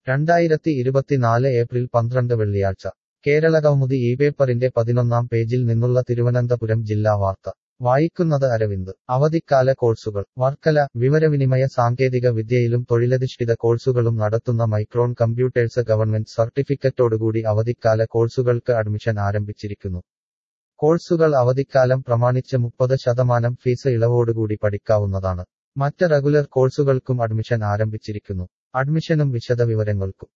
രണ്ടായിരത്തി ഇരുപത്തിനാല് ഏപ്രിൽ പന്ത്രണ്ട് വെള്ളിയാഴ്ച കേരളകൗമുദി ഈ പേപ്പറിന്റെ പതിനൊന്നാം പേജിൽ നിന്നുള്ള തിരുവനന്തപുരം ജില്ലാ വാർത്ത വായിക്കുന്നത് അരവിന്ദ് അവധിക്കാല കോഴ്സുകൾ വർക്കല വിവരവിനിമയ സാങ്കേതിക വിദ്യയിലും തൊഴിലധിഷ്ഠിത കോഴ്സുകളും നടത്തുന്ന മൈക്രോൺ കമ്പ്യൂട്ടേഴ്സ് ഗവൺമെന്റ് സർട്ടിഫിക്കറ്റോടുകൂടി അവധിക്കാല കോഴ്സുകൾക്ക് അഡ്മിഷൻ ആരംഭിച്ചിരിക്കുന്നു കോഴ്സുകൾ അവധിക്കാലം പ്രമാണിച്ച് മുപ്പത് ശതമാനം ഫീസ് ഇളവോടുകൂടി പഠിക്കാവുന്നതാണ് മറ്റ് റെഗുലർ കോഴ്സുകൾക്കും അഡ്മിഷൻ ആരംഭിച്ചിരിക്കുന്നു അഡ്മിഷനും വിശദവിവരങ്ങൾക്കും